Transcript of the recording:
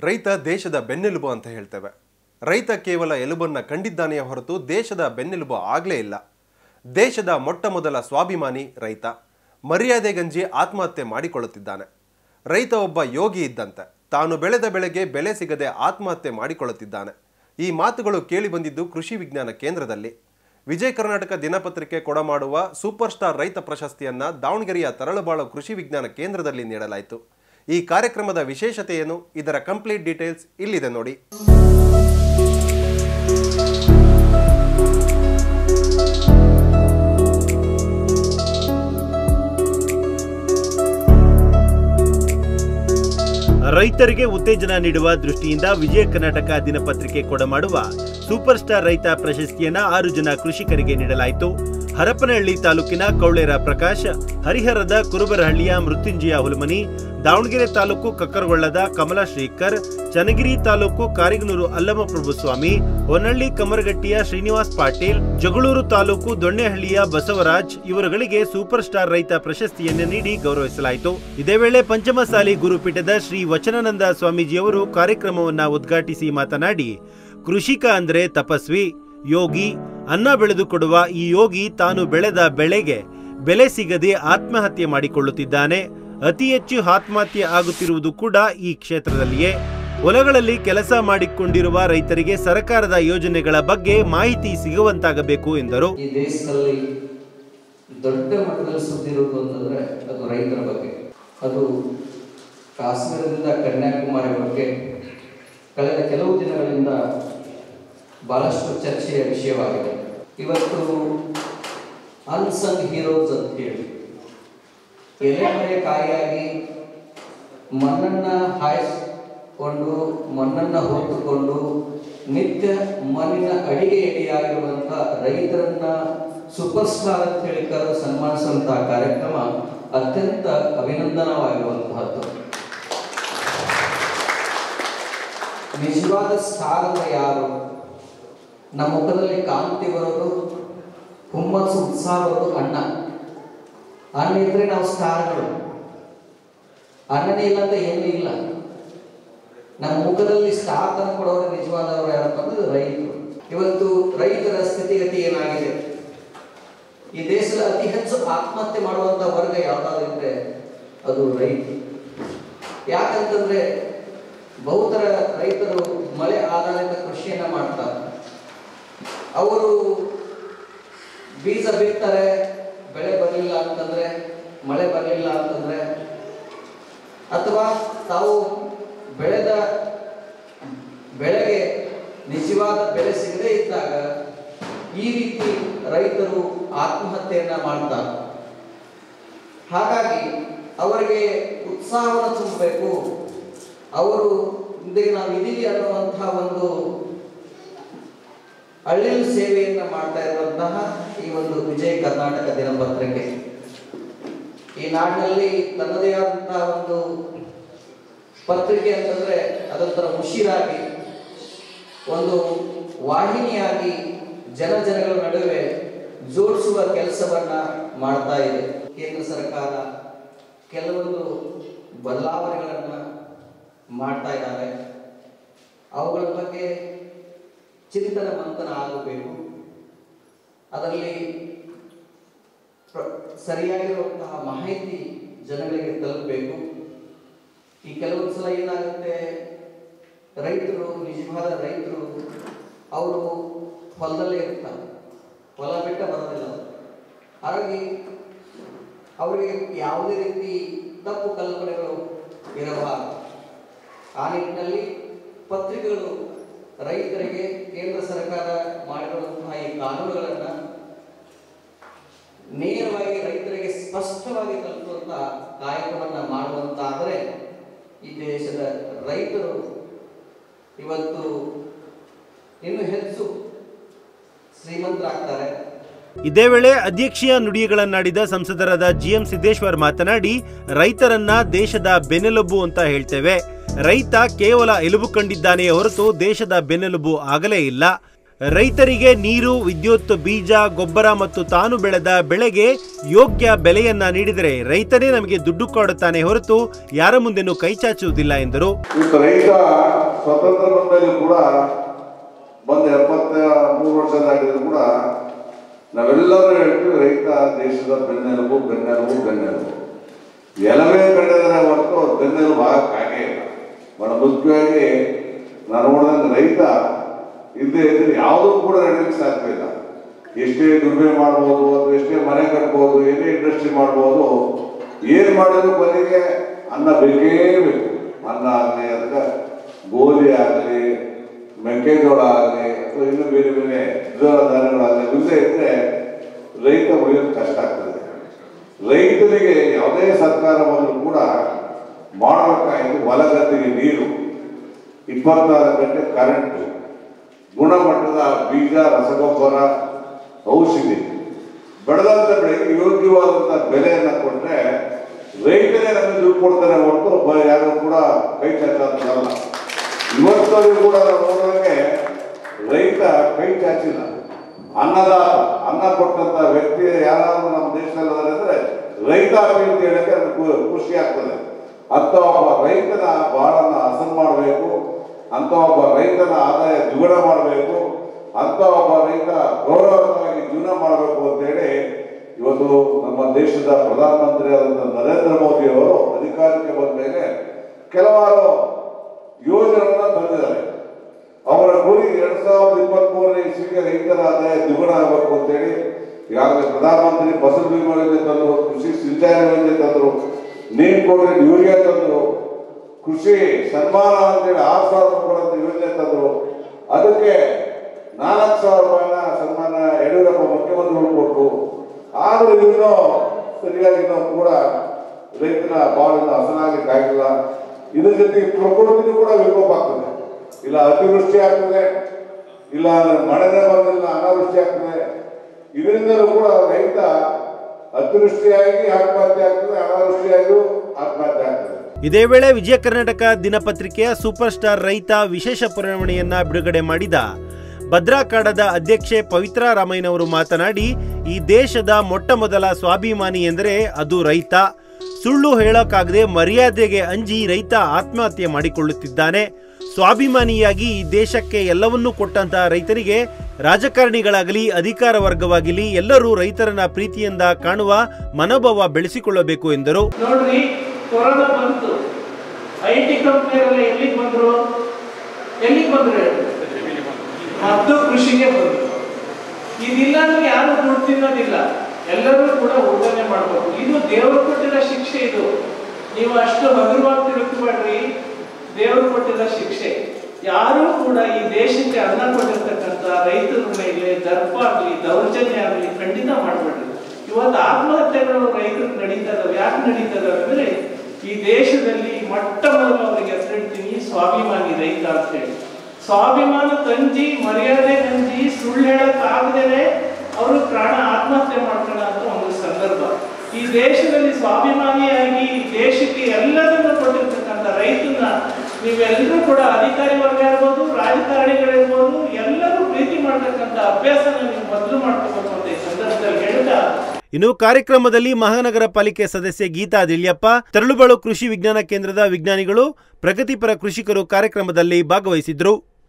ರೈತ ದೇಶದ ಬೆನ್ನೆಲುಬು ಅಂತ ಹೇಳ್ತೇವೆ ರೈತ ಕೇವಲ ಎಲುಬನ್ನ ಕಂಡಿದ್ದಾನೆಯೇ ಹೊರತು ದೇಶದ ಬೆನ್ನೆಲುಬು ಆಗಲೇ ಇಲ್ಲ ದೇಶದ ಮೊಟ್ಟ ಮೊದಲ ಸ್ವಾಭಿಮಾನಿ ರೈತ ಮರ್ಯಾದೆ ಗಂಜಿ ಆತ್ಮಹತ್ಯೆ ಮಾಡಿಕೊಳ್ಳುತ್ತಿದ್ದಾನೆ ರೈತ ಒಬ್ಬ ಯೋಗಿ ಇದ್ದಂತೆ ತಾನು ಬೆಳೆದ ಬೆಳೆಗೆ ಬೆಲೆ ಸಿಗದೆ ಆತ್ಮಹತ್ಯೆ ಮಾಡಿಕೊಳ್ಳುತ್ತಿದ್ದಾನೆ ಈ ಮಾತುಗಳು ಕೇಳಿಬಂದಿದ್ದು ಕೃಷಿ ವಿಜ್ಞಾನ ಕೇಂದ್ರದಲ್ಲಿ ವಿಜಯ ಕರ್ನಾಟಕ ದಿನಪತ್ರಿಕೆ ಕೊಡಮಾಡುವ ಸೂಪರ್ ಸ್ಟಾರ್ ರೈತ ಪ್ರಶಸ್ತಿಯನ್ನ ದಾವಣಗೆರೆಯ ತರಳುಬಾಳು ಕೃಷಿ ವಿಜ್ಞಾನ ಕೇಂದ್ರದಲ್ಲಿ ನೀಡಲಾಯಿತು ಈ ಕಾರ್ಯಕ್ರಮದ ವಿಶೇಷತೆ ಏನು ಇದರ ಕಂಪ್ಲೀಟ್ ಡೀಟೇಲ್ಸ್ ಇಲ್ಲಿದೆ ನೋಡಿ ರೈತರಿಗೆ ಉತ್ತೇಜನ ನೀಡುವ ದೃಷ್ಟಿಯಿಂದ ವಿಜಯ ಕರ್ನಾಟಕ ದಿನಪತ್ರಿಕೆ ಕೊಡಮಾಡುವ ಸೂಪರ್ ಸ್ಟಾರ್ ರೈತ ಪ್ರಶಸ್ತಿಯನ್ನ ಆರು ಜನ ಕೃಷಿಕರಿಗೆ ನೀಡಲಾಯಿತು ಹರಪನಹಳ್ಳಿ ತಾಲೂಕಿನ ಕೌಳೇರ ಪ್ರಕಾಶ್ ಹರಿಹರದ ಕುರುಬರಹಳ್ಳಿಯ ಮೃತ್ಯುಂಜಯ ಹುಲಮನಿ ದಾವಣಗೆರೆ ತಾಲೂಕು ಕಕ್ಕರಗೊಳ್ಳದ ಕಮಲಾ ಶ್ರೀಕರ್ ಚನ್ನಗಿರಿ ತಾಲೂಕು ಕಾರಿಗನೂರು ಅಲ್ಲಮಪ್ರಭು ಸ್ವಾಮಿ ಹೊನ್ನಳ್ಳಿ ಕಮರಗಟ್ಟಿಯ ಶ್ರೀನಿವಾಸ್ ಪಾಟೀಲ್ ಜಗಳೂರು ತಾಲೂಕು ದೊಣ್ಣೆಹಳ್ಳಿಯ ಬಸವರಾಜ್ ಇವರುಗಳಿಗೆ ಸೂಪರ್ ಸ್ಟಾರ್ ರೈತ ಪ್ರಶಸ್ತಿಯನ್ನು ನೀಡಿ ಗೌರವಿಸಲಾಯಿತು ಇದೇ ವೇಳೆ ಪಂಚಮಸಾಲಿ ಗುರುಪೀಠದ ಶ್ರೀ ವಚನಾನಂದ ಸ್ವಾಮೀಜಿಯವರು ಕಾರ್ಯಕ್ರಮವನ್ನ ಉದ್ಘಾಟಿಸಿ ಮಾತನಾಡಿ ಕೃಷಿಕ ಅಂದ್ರೆ ತಪಸ್ವಿ ಯೋಗಿ ಅನ್ನ ಬೆಳೆದು ಕೊಡುವ ಈ ಯೋಗಿ ತಾನು ಬೆಳೆದ ಬೆಳೆಗೆ ಬೆಲೆ ಸಿಗದೆ ಆತ್ಮಹತ್ಯೆ ಮಾಡಿಕೊಳ್ಳುತ್ತಿದ್ದಾನೆ ಅತಿ ಹೆಚ್ಚು ಆತ್ಮಹತ್ಯೆ ಆಗುತ್ತಿರುವುದು ಕೂಡ ಈ ಕ್ಷೇತ್ರದಲ್ಲಿಯೇ ಹೊಲಗಳಲ್ಲಿ ಕೆಲಸ ಮಾಡಿಕೊಂಡಿರುವ ರೈತರಿಗೆ ಸರ್ಕಾರದ ಯೋಜನೆಗಳ ಬಗ್ಗೆ ಮಾಹಿತಿ ಸಿಗುವಂತಾಗಬೇಕು ಎಂದರು ಈ ದೇಶದಲ್ಲಿ ದೊಡ್ಡ ಮಟ್ಟದಲ್ಲಿ ಸುದ್ದಿರುವುದು ಅಂತಂದ್ರೆ ಅದು ರೈತರ ಬಗ್ಗೆ ಅದು ಕಾಶ್ಮೀರದಿಂದ ಕನ್ಯಾಕುಮಾರಿವರೆಗೆ ಕಳೆದ ಕೆಲವು ದಿನಗಳಿಂದ ಬಹಳಷ್ಟು ಚರ್ಚೆಯ ವಿಷಯವಾಗಿದೆ ಇವತ್ತು ಅನ್ಸಂಗ್ ಹೀರೋಸ್ ಅಂತ ಹೇಳಿ ಎಲೆಮರೆ ಕಾಯಿಯಾಗಿ ಮಣ್ಣನ್ನ ಹಾಯಿಸಿಕೊಂಡು ಮಣ್ಣನ್ನ ಹೊತ್ತುಕೊಂಡು ನಿತ್ಯ ಮಣ್ಣಿನ ಅಡಿಗೆ ಎಡೆಯಾಗಿರುವಂತ ರೈತರನ್ನ ಸೂಪರ್ ಸ್ಟಾರ್ ಅಂತ ಹೇಳಿ ಕರೆದು ಸನ್ಮಾನಿಸುವಂತಹ ಕಾರ್ಯಕ್ರಮ ಅತ್ಯಂತ ಅಭಿನಂದನವಾಗಿರುವಂತಹದ್ದು ನಿಜವಾದ ಸ್ಟಾರ್ ಅಂದ್ರೆ ಯಾರು ನಮ್ಮ ಮುಖದಲ್ಲಿ ಕಾಂತಿ ಬರೋದು ಹುಮ್ಮಸ್ಸು ಉತ್ಸಾಹ ಬರೋದು ಅಣ್ಣ ಅಣ್ಣ ಇದ್ರೆ ನಾವು ಸ್ಟಾರ್ಗಳು ಅಣ್ಣನೇ ಇಲ್ಲ ಅಂತ ಏನೂ ಇಲ್ಲ ನಮ್ಮ ಮುಖದಲ್ಲಿ ಸ್ಟಾರ್ ತಂದು ಕೊಡೋರು ನಿಜವಾದವರು ಯಾರಪ್ಪ ಅಂದ್ರೆ ರೈತರು ಇವತ್ತು ರೈತರ ಸ್ಥಿತಿಗತಿ ಏನಾಗಿದೆ ಈ ದೇಶದ ಅತಿ ಹೆಚ್ಚು ಆತ್ಮಹತ್ಯೆ ಮಾಡುವಂತ ವರ್ಗ ಯಾವ್ದಾದ್ರು ಇದ್ರೆ ಅದು ರೈತರು ಯಾಕಂತಂದ್ರೆ ಬಹುತರ ರೈತರು ಮಳೆ ಆಧಾರಿತ ಕೃಷಿಯನ್ನ ಮಾಡ್ತಾರೆ ಅವರು ಬೀಜ ಬಿತ್ತಾರೆ ಬೆಳೆ ಬರಲಿಲ್ಲ ಅಂತಂದ್ರೆ ಮಳೆ ಬರಲಿಲ್ಲ ಅಂತಂದ್ರೆ ಅಥವಾ ತಾವು ಬೆಳೆದ ಬೆಳೆಗೆ ನಿಜವಾದ ಬೆಲೆ ಸಿಗದೇ ಇದ್ದಾಗ ಈ ರೀತಿ ರೈತರು ಆತ್ಮಹತ್ಯೆಯನ್ನ ಮಾಡ್ತಾರೆ ಹಾಗಾಗಿ ಅವರಿಗೆ ಉತ್ಸಾಹವನ್ನು ತುಂಬಬೇಕು ಅವರು ಇಂದಿಗೆ ನಾವು ಇದೀವಿ ಅನ್ನುವಂತಹ ಒಂದು ಅಳ್ಳಿಲು ಸೇವೆಯನ್ನ ಮಾಡ್ತಾ ಇರುವಂತಹ ಈ ಒಂದು ವಿಜಯ ಕರ್ನಾಟಕ ದಿನಪತ್ರಿಕೆ ಈ ನಾಡಿನಲ್ಲಿ ತನ್ನದೇ ಆದಂತಹ ಒಂದು ಪತ್ರಿಕೆ ಅಂತಂದ್ರೆ ಅದೊಂಥರ ಮುಷಿರಾಗಿ ಒಂದು ವಾಹಿನಿಯಾಗಿ ಜನ ಜನಗಳ ನಡುವೆ ಜೋಡಿಸುವ ಕೆಲಸವನ್ನ ಮಾಡ್ತಾ ಇದೆ ಕೇಂದ್ರ ಸರ್ಕಾರ ಕೆಲವೊಂದು ಬದಲಾವಣೆಗಳನ್ನ ಮಾಡ್ತಾ ಇದ್ದಾರೆ ಅವುಗಳ ಬಗ್ಗೆ ಚಿಂತನ ಮಂಥನ ಆಗಬೇಕು ಅದರಲ್ಲಿ ಪ್ರ- ಸರಿಯಾಗಿರುವಂತಹ ಮಾಹಿತಿ ಜನಗಳಿಗೆ ತಲುಪಬೇಕು ಈ ಕೆಲವೊಂದು ಸಲ ಏನಾಗುತ್ತೆ ರೈತರು ನಿಜವಾದ ರೈತರು ಅವರು ಹೊಲದಲ್ಲೇ ಇರ್ತಾರೆ ಹೊಲ ಬಿಟ್ಟ ಬರೋದಿಲ್ಲ ಅವ್ರು. ಹಾಗಾಗಿ ಅವರಿಗೆ ಯಾವುದೇ ರೀತಿ ತಪ್ಪು ಕಲ್ಪನೆಗಳು ಇರಬಾರದು ಆ ನಿಟ್ಟಿನಲ್ಲಿ ಪತ್ರಿಕೆಗಳು ರೈತರಿಗೆ ಕೇಂದ್ರ ಸರ್ಕಾರ ಮಾಡಿರುವಂತಹ ಈ ಕಾನೂನುಗಳನ್ನ ನೇರವಾಗಿ ರೈತರಿಗೆ ಸ್ಪಷ್ಟವಾಗಿ ತಲುಪುವಂತಹ ಕಾಯಕವನ್ನ ಮಾಡುವಂತಾದರೆ ಈ ದೇಶದ ರೈತರು ಇವತ್ತು ಇನ್ನು ಹೆಚ್ಚು ಶ್ರೀಮಂತರಾಗ್ತಾರೆ ಇದೇ ವೇಳೆ ಅಧ್ಯಕ್ಷೀಯ ನುಡಿಗಳನ್ನಾಡಿದ ಸಂಸದರಾದ ಜಿಎಂ ಸಿದ್ದೇಶ್ವರ್ ಮಾತನಾಡಿ ರೈತರನ್ನ ದೇಶದ ಬೆನ್ನೆಲುಬು ಅಂತ ಹೇಳ್ತೇವೆ ರೈತ ಕೇವಲ ಎಲುಬು ಕಂಡಿದ್ದಾನೆಯೇ ಹೊರತು ದೇಶದ ಬೆನ್ನೆಲುಬು ಆಗಲೇ ಇಲ್ಲ ರೈತರಿಗೆ ನೀರು ವಿದ್ಯುತ್ ಬೀಜ ಗೊಬ್ಬರ ಮತ್ತು ತಾನು ಬೆಳೆದ ಬೆಳೆಗೆ ಯೋಗ್ಯ ಬೆಲೆಯನ್ನ ನೀಡಿದರೆ ರೈತನೇ ನಮಗೆ ದುಡ್ಡು ಕೊಡುತ್ತಾನೆ ಹೊರತು ಯಾರ ಮುಂದೆನೂ ಕೈಚಾಚುವುದಿಲ್ಲ ಎಂದರು ಇವತ್ತು ರೈತ ಸ್ವತಂತ್ರ ಬಂದಲ್ಲಿ ಕೂಡ ಬಂದು ಎಪ್ಪತ್ತ ಮೂರು ವರ್ಷ ದಾಟಿದ್ರು ಕೂಡ ನಾವೆಲ್ಲರೂ ಹೇಳ್ತೀವಿ ರೈತ ದೇಶದ ಬೆನ್ನೆಲುಬು ಬೆನ್ನೆಲುಬು ಬೆನ್ನೆಲುಬು ಎಲವೇ ಕಂಡಿದ್ರೆ ಹೊರತು ಬೆನ್ನೆಲುಬು ಆಗಕ್ಕಾಗೇ ಇಲ್ಲ ಬಹಳ ಮುಖ್ಯವಾಗಿ ನಾನು ನೋಡಿದಂಗೆ ರೈತ ಇಲ್ಲದೆ ಇದ್ರೆ ಯಾವುದೂ ಕೂಡ ನಡೆಯಲಿಕ್ಕೆ ಸಾಧ್ಯ ಇಲ್ಲ ಎಷ್ಟೇ ದುಡಿಮೆ ಮಾಡ್ಬೋದು ಅಥವಾ ಎಷ್ಟೇ ಮನೆ ಕಟ್ಬೋದು ಏನೇ ಇಂಡಸ್ಟ್ರಿ ಮಾಡ್ಬೋದು ಏನ್ ಮಾಡಿದ್ರು ಕೊನೆಗೆ ಅನ್ನ ಬೇಕೇ ಬೇಕು ಅನ್ನ ಆಗಲಿ ಅದಕ್ಕೆ ಗೋಧಿ ಆಗಲಿ ಮೆಕ್ಕೆಜೋಳ ಆಗಲಿ ಅಥವಾ ಇನ್ನು ಬೇರೆ ಬೇರೆ ದ್ವಿದಳ ಧಾನ್ಯಗಳಾಗಲಿ ಇಲ್ಲದೆ ಇದ್ರೆ ರೈತ ಉಳಿಯೋದು ಕಷ್ಟ ಆಗ್ತದೆ ರೈತರಿಗೆ ಯಾವುದೇ ಸರ್ಕಾರ ಬಂದರೂ ಕೂಡ ಮಾಡಬೇಕಾಗಿದ್ದು ಹೊಲಗದ್ದೆಗೆ ನೀರು ಇಪ್ಪತ್ನಾಲ್ಕು ಗಂಟೆ ಕರೆಂಟು ಗುಣಮಟ್ಟದ ಬೀಜ ರಸಗೊಬ್ಬರ ಔಷಧಿ ಬೆಳೆದಂತ ಬೆಳೆಗೆ ಯೋಗ್ಯವಾದಂಥ ಬೆಲೆಯನ್ನು ಕೊಟ್ಟರೆ ರೈತರೇ ನಮಗೆ ದುಡ್ಡು ಕೊಡ್ತಾರೆ ಹೊರತು ಬ- ಯಾರು ಕೂಡ ಕೈ ಚಾಚಲ್ಲ ಇವತ್ತವರೆಗೂ ಕೂಡ ನಾವು ನೋಡುವಾಗೆ ರೈತ ಕೈ ಚಾಚಿಲ್ಲ ಅನ್ನದಾತ ಅನ್ನ ಕೊಟ್ಟಂತ ವ್ಯಕ್ತಿ ಯಾರಾದ್ರೂ ನಮ್ಮ ದೇಶದಲ್ಲಿ ಅದಾರೆ ಅಂದ್ರೆ ರೈತಾಪಿ ಅಂತ ಹೇಳಕ್ಕೆ ನಮ್ಗೆ ಖು- ಖುಷಿ ಆಗ್ತದೆ ಅಂತ ಒಬ್ಬ ರೈತನ ಬಾಳನ್ನ ಹಸನ್ ಮಾಡಬೇಕು ಅಂತ ಒಬ್ಬ ರೈತನ ಆದಾಯ ದ್ವಿಗುಣ ಮಾಡಬೇಕು ಅಂತ ಒಬ್ಬ ರೈತ ಗೌರವವಾಗಿ ಜೀವನ ಮಾಡಬೇಕು ಅಂತೇಳಿ ಇವತ್ತು ನಮ್ಮ ದೇಶದ ಪ್ರಧಾನಮಂತ್ರಿ ಆದಂತ ನರೇಂದ್ರ ಮೋದಿ ಅವರು ಅಧಿಕಾರಕ್ಕೆ ಬಂದ ಮೇಲೆ ಕೆಲವಾರು ಯೋಜನೆಗಳನ್ನ ತಂದಿದ್ದಾರೆ ಅವರ ಗುರಿ ಎರಡ್ ಸಾವಿರದ ಇಪ್ಪತ್ತ್ ಮೂರನೇ ಇಸ್ವಿಗೆ ರೈತರ ಆದಾಯ ದ್ವಿಗುಣ ಆಗಬೇಕು ಅಂತೇಳಿ ಈಗಾಗಲೇ ಪ್ರಧಾನಮಂತ್ರಿ ಫಸಲ್ ಬಿಮಾ ಯೋಜನೆ ತಂದರು ಕೃಷಿ ಸಿಂಚಾಯಿ ಯೋಜನೆ ತಂದರು ನೀರು ಕೊಡ್ರೆ ಯೂರಿಯಾ ತಂದರು ಕೃಷಿ ಸನ್ಮಾನ ಅಂತೇಳಿ ಆರು ಸಾವಿರ ರೂಪಾಯಿ ಯೋಜನೆ ತಂದರು ಅದಕ್ಕೆ ನಾಲ್ಕು ಸಾವಿರ ರೂಪಾಯಿನ ಸನ್ಮಾನ ಯಡಿಯೂರಪ್ಪ ಮುಖ್ಯಮಂತ್ರಿಗಳು ಕೊಟ್ಟರು ಆದರೂ ಇನ್ನೂ ಸರಿಯಾಗಿ ಇನ್ನೂ ಕೂಡ ರೈತರ ಬಾಳನ್ನು ಹಸನಾಗಲಿಕ್ಕೆ ಆಗಿಲ್ಲ ಇದ್ರ ಜೊತೆಗೆ ಪ್ರಕೃತಿನೂ ಕೂಡ ವಿಕೋಪ ಆಗ್ತದೆ ಇಲ್ಲ ಅತಿವೃಷ್ಟಿ ಆಗ್ತದೆ ಇಲ್ಲ ಮಳೆನೇ ಬಂದಿಲ್ಲ ಅನಾವೃಷ್ಟಿ ಆಗ್ತದೆ ಇದರಿಂದಲೂ ಕೂಡ ರೈತ ಅತಿವೃಷ್ಟಿಯಾಗಿ ಆತ್ಮಹತ್ಯೆ ಆಗ್ತದೆ ಅನಾವೃಷ್ಟಿಯಾಗಿಯೂ ಆತ್ಮಹತ್ಯೆ ಆಗ್ತದೆ ಇದೇ ವೇಳೆ ವಿಜಯ ಕರ್ನಾಟಕ ದಿನಪತ್ರಿಕೆಯ ಸೂಪರ್ ಸ್ಟಾರ್ ರೈತ ವಿಶೇಷ ಪುರವಣಿಯನ್ನ ಬಿಡುಗಡೆ ಮಾಡಿದ ಭದ್ರಾಕಾಡದ ಅಧ್ಯಕ್ಷೆ ಪವಿತ್ರಾ ರಾಮಯ್ಯನವರು ಮಾತನಾಡಿ ಈ ದೇಶದ ಮೊಟ್ಟ ಮೊದಲ ಸ್ವಾಭಿಮಾನಿ ಎಂದರೆ ಅದು ರೈತ ಸುಳ್ಳು ಹೇಳೋಕ್ಕಾಗದೆ ಮರ್ಯಾದೆಗೆ ಅಂಜಿ ರೈತ ಆತ್ಮಹತ್ಯೆ ಮಾಡಿಕೊಳ್ಳುತ್ತಿದ್ದಾನೆ ಸ್ವಾಭಿಮಾನಿಯಾಗಿ ಈ ದೇಶಕ್ಕೆ ಎಲ್ಲವನ್ನೂ ಕೊಟ್ಟಂತಹ ರೈತರಿಗೆ ರಾಜಕಾರಣಿಗಳಾಗಲಿ ಅಧಿಕಾರ ವರ್ಗವಾಗಲಿ ಎಲ್ಲರೂ ರೈತರನ್ನ ಪ್ರೀತಿಯಿಂದ ಕಾಣುವ ಮನೋಭಾವ ಬೆಳೆಸಿಕೊಳ್ಳಬೇಕು ಎಂದರು ನೋಡ್ರಿ ಕೊರೋನಾ ಬಂತು ಐ ಟಿ ಕಂಪ್ನಿಯವರೆಲ್ಲ ಎಲ್ಲಿಗೆ ಬಂದ್ರು ಎಲ್ಲಿಗೆ ಬಂದ್ರು ಹೇಳಿ? ಮತ್ತು ಕೃಷಿಗೆ ಬಂದ್ರು ಇದಿಲ್ಲ ಅಂದ್ರೆ ಯಾರು ದುಡ್ಡು ತಿನ್ನೋದಿಲ್ಲ ಎಲ್ಲರೂ ಕೂಡ ಉಳಿದನೆ ಮಾಡ್ಬೇಕು ಇದು ದೇವರು ಕೊಟ್ಟಿರೋ ಶಿಕ್ಷೆ ಇದು ನೀವು ಅಷ್ಟು ಹಗುರವಾಗಿ ತಿಳ್ಕೊಬೇಡ್ರಿ ದೇವರು ಕೊಟ್ಟಿರೋ ಶಿಕ್ಷೆ ಯಾರೂ ಕೂಡ ಈ ದೇಶಕ್ಕೆ ಅನ್ನ ಕೊಟ್ಟಿರ್ತಕ್ಕಂಥ ರೈತರ ಮೇಲೆ ದರ್ಪ ಆಗಲಿ ದೌರ್ಜನ್ಯ ಆಗಲಿ ಖಂಡಿತ ಮಾಡಬೇಡ್ರಿ ಇವತ್ತು ಆತ್ಮಹತ್ಯೆಗಳು ರೈತರು ನಡೀತಾ ಇದಾವೆ ಯಾಕೆ ನಡೀತಾ ಇದಾವೆ ಅಂದ್ರೆ ಈ ದೇಶದಲ್ಲಿ ಮೊಟ್ಟ ಮೊದಲು ಅವರಿಗೆ ಹೆಸರಿಡ್ತೀನಿ ಸ್ವಾಭಿಮಾನಿ ರೈತ ಅಂತ ಹೇಳಿ ಸ್ವಾಭಿಮಾನ ತಂಜಿ ಮರ್ಯಾದೆ ತಂಜಿ ಸುಳ್ಳು ಹೇಳಕ್ ಆಗದೇನೆ ಅವರು ಪ್ರಾಣ ಆತ್ಮಹತ್ಯೆ ಮಾಡ್ಕೊಳ್ಳೋ ಅಂತ ಒಂದು ಸಂದರ್ಭ ಈ ದೇಶದಲ್ಲಿ ಸ್ವಾಭಿಮಾನಿಯಾಗಿ ಈ ದೇಶಕ್ಕೆ ಎಲ್ಲದನ್ನು ಕೊಟ್ಟಿರ್ತಕ್ಕಂಥ ರೈತನ ನೀವೆಲ್ಲರೂ ಕೂಡ ಅಧಿಕಾರಿ ವರ್ಗ ಇರ್ಬೋದು ರಾಜಕಾರಣಿಗಳಿರ್ಬೋದು ಎಲ್ಲರೂ ಪ್ರೀತಿ ಮಾಡ್ತಕ್ಕಂಥ ಅಭ್ಯಾಸನ ನೀವು ಮೊದಲು ಮಾಡ್ಕೋಬೇಕು ಅಂತ ಈ ಸಂದರ್ಭದಲ್ಲಿ ಹೇಳ್ತಾ ಇನ್ನು ಕಾರ್ಯಕ್ರಮದಲ್ಲಿ ಮಹಾನಗರ ಪಾಲಿಕೆ ಸದಸ್ಯೆ ಗೀತಾ ದಿಳ್ಯಪ್ಪ ತರಳುಬಾಳು ಕೃಷಿ ವಿಜ್ಞಾನ ಕೇಂದ್ರದ ವಿಜ್ಞಾನಿಗಳು ಪ್ರಗತಿಪರ ಕೃಷಿಕರು ಕಾರ್ಯಕ್ರಮದಲ್ಲಿ ಭಾಗವಹಿಸಿದ್ರು